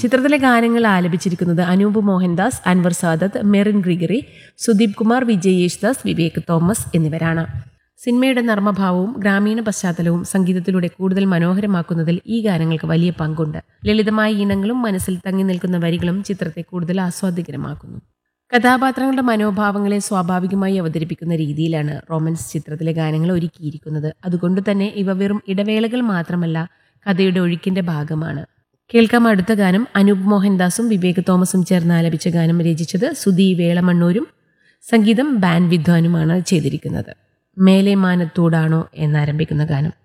ചിത്രത്തിലെ ഗാനങ്ങൾ ആലപിച്ചിരിക്കുന്നത് അനൂപ് മോഹൻദാസ് അൻവർ സാദത്ത് മെറിൻ ഗ്രിഗറി സുദീപ് കുമാർ വിജയ് യേശുദാസ് വിവേക് തോമസ് എന്നിവരാണ് സിനിമയുടെ നർമ്മഭാവവും ഗ്രാമീണ പശ്ചാത്തലവും സംഗീതത്തിലൂടെ കൂടുതൽ മനോഹരമാക്കുന്നതിൽ ഈ ഗാനങ്ങൾക്ക് വലിയ പങ്കുണ്ട് ലളിതമായ ഈണങ്ങളും മനസ്സിൽ തങ്ങി നിൽക്കുന്ന വരികളും ചിത്രത്തെ കൂടുതൽ ആസ്വാദികരമാക്കുന്നു കഥാപാത്രങ്ങളുടെ മനോഭാവങ്ങളെ സ്വാഭാവികമായി അവതരിപ്പിക്കുന്ന രീതിയിലാണ് റൊമാൻസ് ചിത്രത്തിലെ ഗാനങ്ങൾ ഒരുക്കിയിരിക്കുന്നത് അതുകൊണ്ട് തന്നെ ഇവ വെറും ഇടവേളകൾ മാത്രമല്ല കഥയുടെ ഒഴുക്കിന്റെ ഭാഗമാണ് കേൾക്കാം അടുത്ത ഗാനം അനൂപ് മോഹൻദാസും വിവേക് തോമസും ചേർന്ന് ആലപിച്ച ഗാനം രചിച്ചത് സുധി വേളമണ്ണൂരും സംഗീതം ബാൻ വിദ്വാനുമാണ് ചെയ്തിരിക്കുന്നത് മേലെ മാനത്തോടാണോ എന്നാരംഭിക്കുന്ന ഗാനം